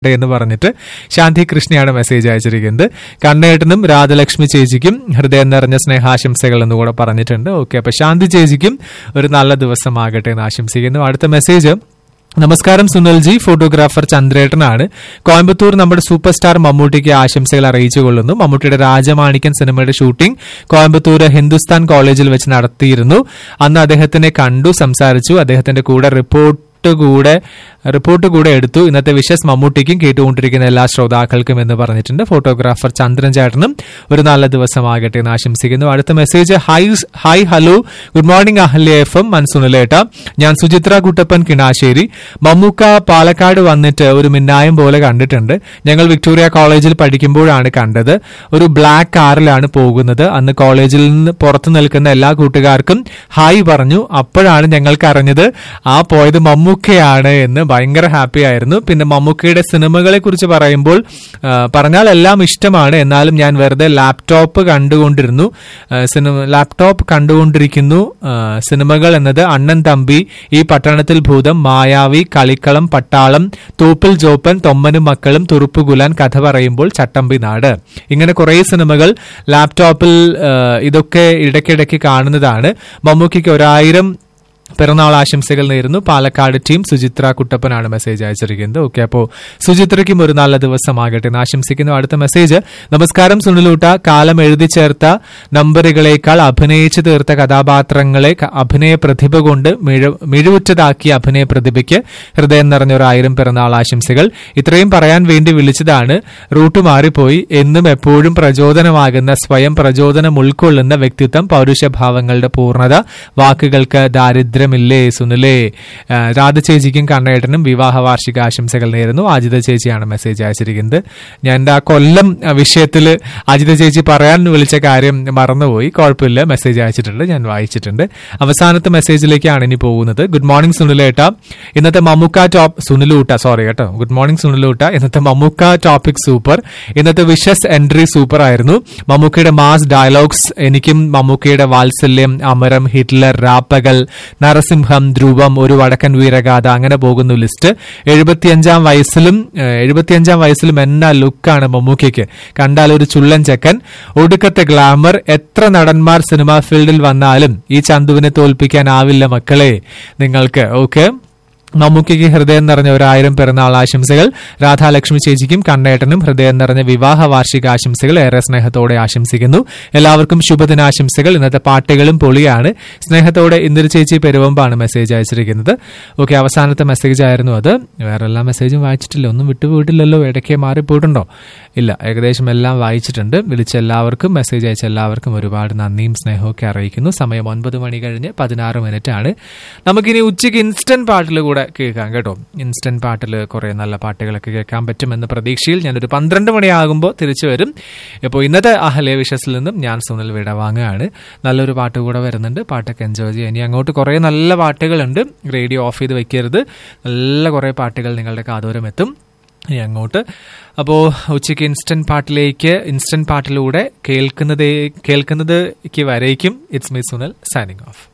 എന്ന് പറഞ്ഞിട്ട് ശാന്തി കൃഷ്ണയാണ് മെസ്സേജ് അയച്ചിരിക്കുന്നത് കണ്ണേട്ടനും രാധലക്ഷ്മി ചേച്ചിക്കും ഹൃദയം നിറഞ്ഞ സ്നേഹാശംസകൾ എന്ന് കൂടെ പറഞ്ഞിട്ടുണ്ട് ഓക്കെ അപ്പൊ ശാന്തി ചേച്ചിക്കും ഒരു നല്ല ദിവസമാകട്ടെ എന്ന് ആശംസിക്കുന്നു അടുത്ത മെസ്സേജ് നമസ്കാരം സുനിൽജി ഫോട്ടോഗ്രാഫർ ചന്ദ്രേട്ടനാണ് കോയമ്പത്തൂർ നമ്മുടെ സൂപ്പർ സ്റ്റാർ മമ്മൂട്ടിക്ക് ആശംസകൾ അറിയിച്ചു കൊള്ളുന്നു മമ്മൂട്ടിയുടെ രാജമാണിക്യൻ സിനിമയുടെ ഷൂട്ടിംഗ് കോയമ്പത്തൂർ ഹിന്ദുസ്ഥാൻ കോളേജിൽ വെച്ച് നടത്തിയിരുന്നു അന്ന് അദ്ദേഹത്തിനെ കണ്ടു സംസാരിച്ചു അദ്ദേഹത്തിന്റെ കൂടെ റിപ്പോർട്ട് കൂടെ റിപ്പോർട്ട് കൂടെ എടുത്തു ഇന്നത്തെ വിഷസ് മമ്മൂട്ടിക്കും കേട്ടുകൊണ്ടിരിക്കുന്ന എല്ലാ ശ്രോതാക്കൾക്കും എന്ന് പറഞ്ഞിട്ടുണ്ട് ഫോട്ടോഗ്രാഫർ ചന്ദ്രൻ ചേട്ടനും ഒരു നല്ല ദിവസമാകട്ടെ എന്ന് ആശംസിക്കുന്നു അടുത്ത message hi hi hello good morning Ahalya F M മൻസുനിലേട്ട ഞാൻ സുചിത്ര കുട്ടപ്പൻ കിണാശ്ശേരി മമ്മൂക്ക പാലക്കാട് വന്നിട്ട് ഒരു മിന്നായം പോലെ കണ്ടിട്ടുണ്ട് ഞങ്ങൾ വിക്ടോറിയ കോളേജിൽ പഠിക്കുമ്പോഴാണ് കണ്ടത് ഒരു ബ്ലാക്ക് കാറിലാണ് പോകുന്നത് അന്ന് കോളേജിൽ നിന്ന് പുറത്തു നിൽക്കുന്ന എല്ലാ കൂട്ടുകാർക്കും ഹായ് പറഞ്ഞു അപ്പോഴാണ് ഞങ്ങൾക്ക് അറിഞ്ഞത് ആ പോയത് മമ്മൂക്കയാണ് എന്ന് ഭയങ്കര ഹാപ്പി ആയിരുന്നു പിന്നെ മമ്മൂക്കയുടെ സിനിമകളെ കുറിച്ച് പറയുമ്പോൾ ആ, പറഞ്ഞാൽ എല്ലാം ഇഷ്ടമാണ് എന്നാലും ഞാൻ വെറുതെ ലാപ്ടോപ്പ് കണ്ടുകൊണ്ടിരുന്നു ആ, സിനിമ ലാപ്ടോപ്പ് കണ്ടുകൊണ്ടിരിക്കുന്നു ആ, സിനിമകൾ എന്നത് അണ്ണൻ തമ്പി ഈ പട്ടണത്തിൽ ഭൂതം മായാവി കളിക്കളം പട്ടാളം തൂപ്പിൽ ജോപ്പൻ തൊമ്മനും മക്കളും തുറുപ്പുകുലാൻ കഥ പറയുമ്പോൾ ചട്ടമ്പി നാട് ഇങ്ങനെ കുറേ സിനിമകൾ ലാപ്ടോപ്പിൽ ആ, ഇതൊക്കെ ഇടയ്ക്കിടയ്ക്ക് കാണുന്നതാണ് മമ്മൂക്കിക്ക് ഒരായിരം പിറന്നാൾ ആശംസകൾ നേരുന്നു പാലക്കാട് ടീം സുചിത്ര കുട്ടപ്പനാണ് മെസ്സേജ് അയച്ചിരിക്കുന്നത് ഓക്കെ അപ്പോൾ സുചിത്രയ്ക്കും ഒരു നല്ല ദിവസമാകട്ടെ എന്ന് ആശംസിക്കുന്നു അടുത്ത മെസ്സേജ് നമസ്കാരം സുനിലൂട്ട കാലം എഴുതി ചേർത്ത നമ്പറുകളേക്കാൾ അഭിനയിച്ചു തീർത്ത കഥാപാത്രങ്ങളെ ക- അഭിനയ പ്രതിഭ കൊണ്ട് മിഴ- മിഴിവുറ്റതാക്കിയ അഭിനയ പ്രതിഭയ്ക്ക് ഹൃദയം നിറഞ്ഞ ഒരു ആയിരം പിറന്നാൾ ആശംസകൾ ഇത്രയും പറയാൻ വേണ്ടി വിളിച്ചതാണ് റൂട്ട് മാറിപ്പോയി എന്നും എപ്പോഴും പ്രചോദനമാകുന്ന സ്വയം പ്രചോദനം ഉൾക്കൊള്ളുന്ന വ്യക്തിത്വം പൗരുഷഭാവങ്ങളുടെ പൂർണ്ണത വാക്കുകൾക്ക് ദാരിദ്ര്യമില്ലേ സുനിലേ ആ, രാധ ചേച്ചിക്കും കണ്ണേട്ടനും വിവാഹ വാർഷിക ആശംസകൾ നേരുന്നു അജിത ചേച്ചിയാണ് മെസ്സേജ് അയച്ചിരിക്കുന്നത് ഞാൻ എൻ്റെ ആ കൊല്ലം വിഷയത്തിൽ അജിത ചേച്ചി പറയാൻ വിളിച്ച കാര്യം മറന്നുപോയി കുഴപ്പമില്ല മെസ്സേജ് അയച്ചിട്ടുണ്ട് ഞാൻ വായിച്ചിട്ടുണ്ട് അവസാനത്തെ മെസ്സേജിലേക്കാണ് ഇനി പോകുന്നത് ഗുഡ് മോർണിംഗ് സുനിലേട്ട ഇന്നത്തെ മമ്മൂക്ക ടോപ്പ് സുനിലൂട്ട സോറി കേട്ടോ ഗുഡ് മോർണിംഗ് സുനിലൂട്ട ഇന്നത്തെ മമ്മൂക്ക ടോപ്പിക് സൂപ്പർ ഇന്നത്തെ വിഷസ് എൻട്രി സൂപ്പർ ആയിരുന്നു മമ്മൂക്കയുടെ മാസ് ഡയലോഗ്സ് എനിക്കും മമ്മൂക്കയുടെ വാത്സല്യം അമരം ഹിറ്റ്ലർ റാപ്പകൾ നരസിംഹം ധ്രുവം ഒരു വടക്കൻ വീരഗാഥ അങ്ങനെ പോകുന്നു ലിസ്റ്റ് എഴുപത്തിയഞ്ചാം വയസ്സിലും ഏഹ്, എഴുപത്തിയഞ്ചാം വയസ്സിലും എന്നാ ലുക്കാണ് മമ്മൂക്കയ്ക്ക് കണ്ടാൽ ഒരു ചുള്ളൻ ചെക്കൻ ഒടുക്കത്തെ ഗ്ലാമർ എത്ര നടന്മാർ സിനിമാ ഫീൽഡിൽ വന്നാലും ഈ ചന്തുവിനെ തോൽപ്പിക്കാനാവില്ല മക്കളെ നിങ്ങൾക്ക് ഓക്കെ മമ്മൂക്കിക്ക് ഹൃദയം നിറഞ്ഞ ഒരായിരം പിറന്നാൾ ആശംസകൾ രാധാലക്ഷ്മി ചേച്ചിക്കും കണ്ണേട്ടനും ഹൃദയം നിറഞ്ഞ വിവാഹ വാർഷിക ആശംസകൾ ഏറെ സ്നേഹത്തോടെ ആശംസിക്കുന്നു എല്ലാവർക്കും ശുഭദിനാശംസകൾ ഇന്നത്തെ പാട്ടുകളും പൊളിയാണ് സ്നേഹത്തോടെ ഇന്ദിര ചേച്ചി പെരുവമ്പാണ് മെസ്സേജ് അയച്ചിരിക്കുന്നത് ഓക്കെ അവസാനത്തെ മെസ്സേജ് ആയിരുന്നു അത് വേറെ എല്ലാ മെസ്സേജും വായിച്ചിട്ടില്ല ഒന്നും വിട്ടുപോയിട്ടില്ലല്ലോ ഇടയ്ക്ക് മാറിപ്പോയിട്ടുണ്ടോ ഇല്ല ഏകദേശം എല്ലാം വായിച്ചിട്ടുണ്ട് വിളിച്ച എല്ലാവർക്കും മെസ്സേജ് അയച്ച എല്ലാവർക്കും ഒരുപാട് നന്ദിയും സ്നേഹവും ഒക്കെ അറിയിക്കുന്നു സമയം ഒൻപത് മണി കഴിഞ്ഞ് പതിനാറ് മിനിറ്റ് ആണ് നമുക്കിനി ഉച്ചയ്ക്ക് ഇൻസ്റ്റന്റ് പാട്ടിൽ കൂടെ കേൾക്കാം കേട്ടോ ഇൻസ്റ്റന്റ് പാട്ടിൽ കുറെ നല്ല പാട്ടുകളൊക്കെ കേൾക്കാൻ പറ്റുമെന്ന പ്രതീക്ഷയിൽ ഞാനൊരു പന്ത്രണ്ട് മണിയാകുമ്പോൾ തിരിച്ചു വരും ഇപ്പോൾ ഇന്നത്തെ അഹലയ വിഷസിൽ നിന്നും ഞാൻ സുനിൽ വിട വാങ്ങുകയാണ് നല്ലൊരു പാട്ട് കൂടെ വരുന്നുണ്ട് പാട്ടൊക്കെ എൻജോയ് ചെയ്യുക ഇനി അങ്ങോട്ട് കുറേ നല്ല പാട്ടുകളുണ്ട് റേഡിയോ ഓഫ് ചെയ്ത് വെക്കരുത് നല്ല കുറേ പാട്ടുകൾ നിങ്ങളുടെ കാതോരം എത്തും ഇനി അങ്ങോട്ട് അപ്പോൾ ഉച്ചയ്ക്ക് ഇൻസ്റ്റന്റ് പാട്ടിലേക്ക് ഇൻസ്റ്റന്റ് പാട്ടിലൂടെ കേൾക്കുന്നതേ കേൾക്കുന്നതിലേക്ക് വരേക്കും it's me Sunil signing of